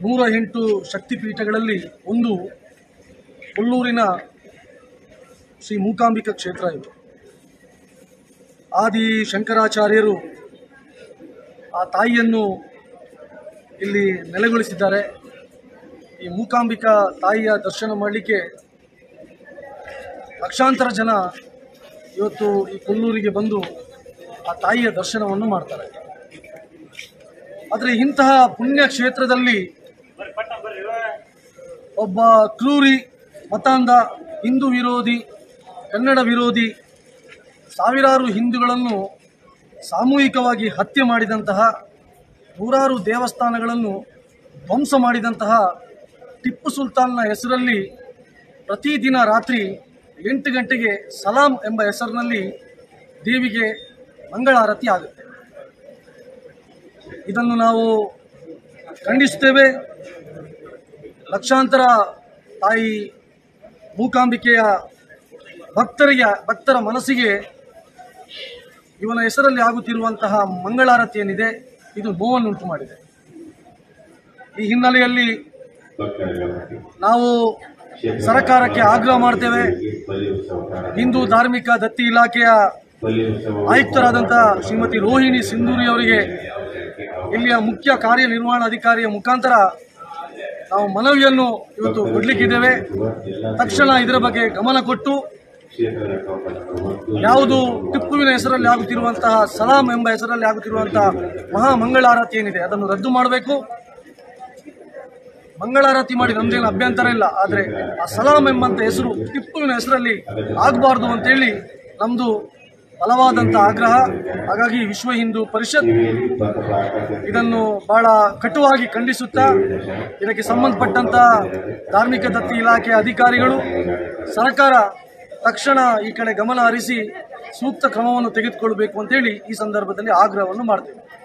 ನೂರ ಎಂಟು ಶಕ್ತಿಪೀಠಗಳಲ್ಲಿ ಒಂದು ಕೊಲ್ಲೂರಿನ ಶ್ರೀ ಮೂಕಾಂಬಿಕಾ ಕ್ಷೇತ್ರ ಇದು ಆದಿ ಶಂಕರಾಚಾರ್ಯರು ಆ ತಾಯಿಯನ್ನು ಇಲ್ಲಿ ನೆಲೆಗೊಳಿಸಿದ್ದಾರೆ ಈ ಮೂಕಾಂಬಿಕಾ ತಾಯಿಯ ದರ್ಶನ ಮಾಡಲಿಕ್ಕೆ ಲಕ್ಷಾಂತರ ಜನ ಇವತ್ತು ಈ ಕೊಲ್ಲೂರಿಗೆ ಬಂದು ಆ ತಾಯಿಯ ದರ್ಶನವನ್ನು ಮಾಡ್ತಾರೆ ಆದರೆ ಇಂತಹ ಪುಣ್ಯ ಕ್ಷೇತ್ರದಲ್ಲಿ ಒಬ್ಬ ಕ್ರೂರಿ ಮತಾಂಧ ಹಿಂದೂ ವಿರೋಧಿ ಕನ್ನಡ ವಿರೋಧಿ ಸಾವಿರಾರು ಹಿಂದೂಗಳನ್ನು ಸಾಮೂಹಿಕವಾಗಿ ಹತ್ಯೆ ಮಾಡಿದಂತಹ ನೂರಾರು ದೇವಸ್ಥಾನಗಳನ್ನು ಧ್ವಂಸ ಮಾಡಿದಂತಹ ಟಿಪ್ಪು ಸುಲ್ತಾನ್ನ ಹೆಸರಲ್ಲಿ ಪ್ರತಿದಿನ ರಾತ್ರಿ ಎಂಟು ಗಂಟೆಗೆ ಸಲಾಂ ಎಂಬ ಹೆಸರಿನಲ್ಲಿ ದೇವಿಗೆ ಮಂಗಳಾರತಿ ಆಗುತ್ತೆ ಇದನ್ನು ನಾವು ಖಂಡಿಸುತ್ತೇವೆ ಲಕ್ಷಾಂತರ ತಾಯಿ ಮೂಕಾಂಬಿಕೆಯ ಭಕ್ತರಿಗೆ ಭಕ್ತರ ಮನಸ್ಸಿಗೆ ಇವನ ಹೆಸರಲ್ಲಿ ಆಗುತ್ತಿರುವಂತಹ ಮಂಗಳಾರತಿ ಏನಿದೆ ಇದು ನೋವನ್ನುಂಟು ಮಾಡಿದೆ ಈ ಹಿನ್ನೆಲೆಯಲ್ಲಿ ನಾವು ಸರ್ಕಾರಕ್ಕೆ ಆಗ್ರಹ ಮಾಡ್ತೇವೆ ಹಿಂದೂ ಧಾರ್ಮಿಕ ದತ್ತಿ ಇಲಾಖೆಯ ಆಯುಕ್ತರಾದಂತಹ ಶ್ರೀಮತಿ ರೋಹಿಣಿ ಸಿಂಧೂರಿ ಅವರಿಗೆ ಇಲ್ಲಿಯ ಮುಖ್ಯ ಕಾರ್ಯನಿರ್ವಹಣಾಧಿಕಾರಿಯ ಮುಖಾಂತರ ನಾವು ಮನವಿಯನ್ನು ಇವತ್ತು ಕೊಡ್ಲಿಕ್ಕಿದ್ದೇವೆ ತಕ್ಷಣ ಇದರ ಬಗ್ಗೆ ಗಮನ ಕೊಟ್ಟು ಯಾವುದು ಟಿಪ್ಪುವಿನ ಹೆಸರಲ್ಲಿ ಆಗುತ್ತಿರುವಂತಹ ಸಲಾಂ ಎಂಬ ಹೆಸರಲ್ಲಿ ಆಗುತ್ತಿರುವಂತಹ ಮಹಾ ಮಂಗಳಾರತಿ ಏನಿದೆ ಅದನ್ನು ರದ್ದು ಮಾಡಬೇಕು ಮಂಗಳಾರತಿ ಮಾಡಿ ನಮ್ದೇನು ಅಭ್ಯಂತರ ಇಲ್ಲ ಆದರೆ ಆ ಸಲಾಂ ಎಂಬಂತ ಹೆಸರು ಟಿಪ್ಪುವಿನ ಹೆಸರಲ್ಲಿ ಆಗಬಾರ್ದು ಅಂತೇಳಿ ನಮ್ದು ಬಲವಾದಂಥ ಆಗ್ರಹ ಹಾಗಾಗಿ ವಿಶ್ವ ಹಿಂದೂ ಪರಿಷತ್ ಇದನ್ನು ಬಹಳ ಕಟುವಾಗಿ ಖಂಡಿಸುತ್ತಾ ಇದಕ್ಕೆ ಸಂಬಂಧಪಟ್ಟಂತ ಧಾರ್ಮಿಕ ದತ್ತಿ ಇಲಾಖೆಯ ಅಧಿಕಾರಿಗಳು ಸರ್ಕಾರ ತಕ್ಷಣ ಈ ಕಡೆ ಗಮನ ಹರಿಸಿ ಸೂಕ್ತ ಕ್ರಮವನ್ನು ತೆಗೆದುಕೊಳ್ಬೇಕು ಅಂತೇಳಿ ಈ ಸಂದರ್ಭದಲ್ಲಿ ಆಗ್ರಹವನ್ನು ಮಾಡ್ತೇವೆ